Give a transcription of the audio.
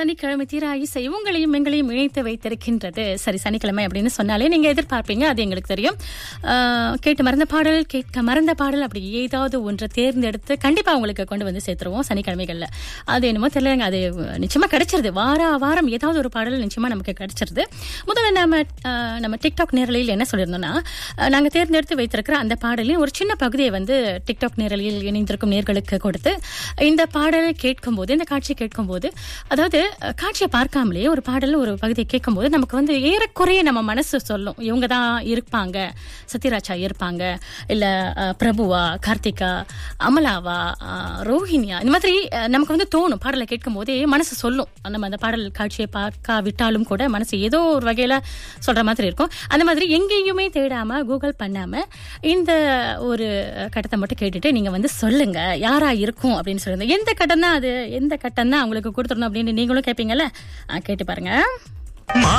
சனிக்கிழமை தீரா இசை உங்களையும் எங்களையும் இணைத்து வைத்திருக்கின்றது சரி சனிக்கிழமை அப்படின்னு சொன்னாலே நீங்க எதிர்பார்ப்பீங்க அது எங்களுக்கு தெரியும் ஆஹ், கேட்டு மறந்த பாடல் கேட்க மறந்த பாடல் அப்படி ஏதாவது ஒன்றை தேர்ந்தெடுத்து கண்டிப்பா உங்களுக்கு கொண்டு வந்து சேர்த்துருவோம் சனிக்கிழமைகள்ல அது என்னமோ தெரியலங்க அது நிச்சயமா கிடைச்சிருது வார வாரம் ஏதாவது ஒரு பாடல் நிச்சயமா நமக்கு கிடைச்சிருது முதல்ல நம்ம ஆஹ், நம்ம டிக்டாக் நேரலையில் என்ன சொல்லியிருந்தோம்னா ஆஹ், நாங்க தேர்ந்தெடுத்து வைத்திருக்கிற அந்த பாடலின் ஒரு சின்ன பகுதியை வந்து டிக்டாக் நேரலையில் இணைந்திருக்கும் நேர்களுக்கு கொடுத்து இந்த பாடலை கேட்கும்போது இந்த காட்சியை கேட்கும்போது அதாவது அஹ், காட்சியை பார்க்காமலே ஒரு பாடல் ஒரு பகுதியை கேட்கும்போது நமக்கு வந்து ஏறக்குறைய நம்ம மனசு சொல்லும் இவங்க தான் இருப்பாங்க சத்யராஜா இருப்பாங்க இல்ல அஹ், பிரபுவா கார்த்திகா அமலாவா அஹ், ரோஹிணியா இந்த மாதிரி அஹ், நமக்கு வந்து தோணும் பாடலை கேட்கும் போதே மனசு சொல்லும் நம்ம அந்த பாடல் காட்சியை பார்க்காவிட்டாலும் கூட மனசு ஏதோ ஒரு வகையில சொல்ற மாதிரி இருக்கும் அந்த மாதிரி எங்கேயுமே தேடாம கூகுள் பண்ணாம இந்த ஒரு கட்டத்தை மட்டும் கேட்டுட்டு நீங்க வந்து சொல்லுங்க யாரா இருக்கும் அப்படின்னு சொல்லுங்க எந்த கட்டம் தான் அது எந்த கட்டம் தான் அவங்களுக்கு கொடுத்துடணும் அப்படின்னு நீங்களும் கேட்பீங்கல்ல ஆ, கேட்டு பாருங்க மா